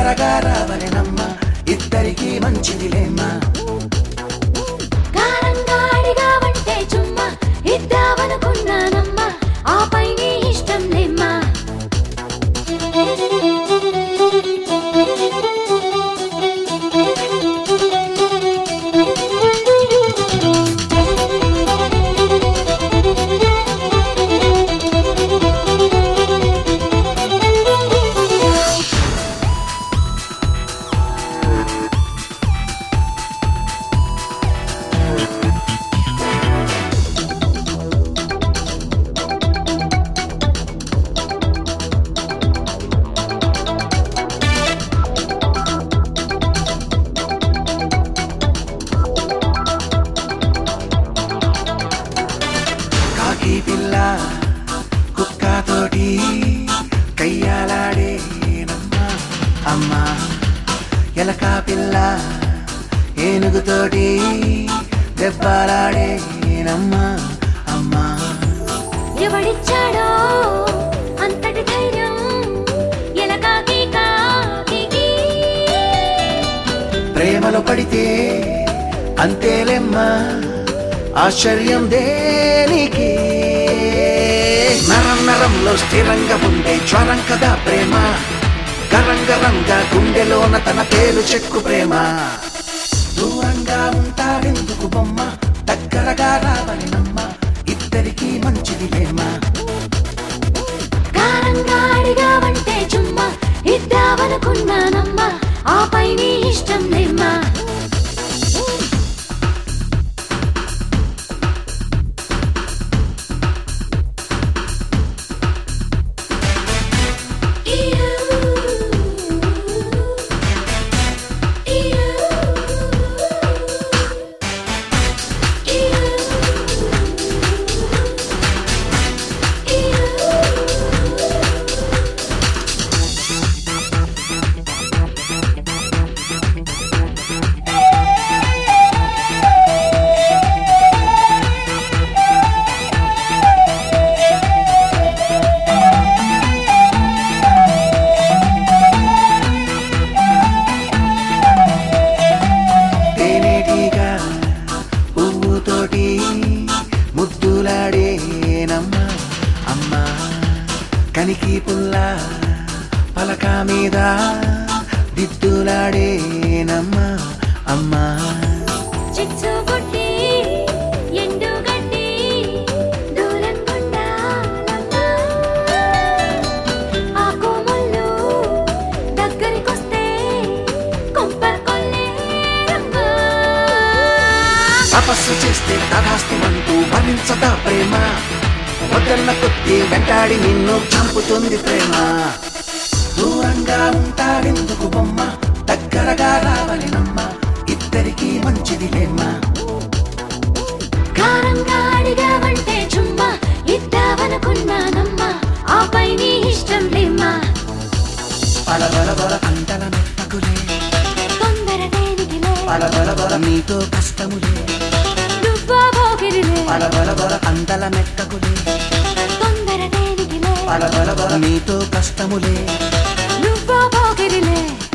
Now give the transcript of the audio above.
దగ్గరగా రావలెనమ్మ ఇద్దరికి మంచిదిలేమ్మా కారంగా అడిగావంటే చుమ్మా ఇద్దామనుకున్నానమ్మా ఆపై నీ ఇష్టం లేమ్మా కాకి పిల్ల కుక్కతోటి కయ్యాలాడేనమ్మా అమ్మా ఎలక పిల్ల ఏనుగుతోటి దెబ్బలాడేనమ్మా అమ్మా ఎవడిచ్చాడో అంతటి ధైర్యం ఎలకాకి కాకి ప్రేమలో పడితే అంతేలెమ్మా ఆశ్చర్యం దేనికి నరం నరంలో స్థిరంగా ఉండే జ్వరం కదా ప్రేమ గరంగరంగా గుండెలోన తన పేరు చెక్కు ప్రేమ దూరంగా ఉంటాడెందుకు బొమ్మ దగ్గరగా రావలినమ్మ ఇద్దరికి మంచిదిలేమ్మా కారంగా అడిగావంటే చుమ్మా ఇద్దామనుకున్నానమ్మా ఆపై నీ ఇష్టం లేమ్మా తేనేటిగా పువ్వుతోటి ముద్దులాడేనమ్మా అమ్మా కనికి పుల్ల పలక మీద దిద్దులాడేనమ్మా అమ్మా చిచ్చు బుట్టి ఎండు గడ్డి దూరం కొండాలమ్మా ఆ కోమళ్ళు దగ్గరికొస్తే కొంపర్ కొల్లేరమ్మా తపస్సు చేస్తే తదాస్తిమంటూ భరించదా ప్రేమ వదన్న కొద్ది వెంటాడి నిన్ను చంపుతుంది ప్రేమ దూరంగా ఉంటాడెందుకు బొమ్మ దగ్గరగా రావలినమ్మ ఇద్దరికి మంచిదిలేమ్మా కారంగా అడిగావంటే చుమ్మా ఇద్దామనుకున్నానమ్మా ఆపై నీ ఇష్టం లేమ్మా బల బల బల అంటల మెత్తకులే తొందర దేనికిలే బల బల బల నీతో కష్టములే దువ్వా పోకిరిలే బల బల బల అంటల మెత్తకులే తొందర దేనికిలే బల బల బల నీతో కష్టములే నువ్వా పోకిరిలే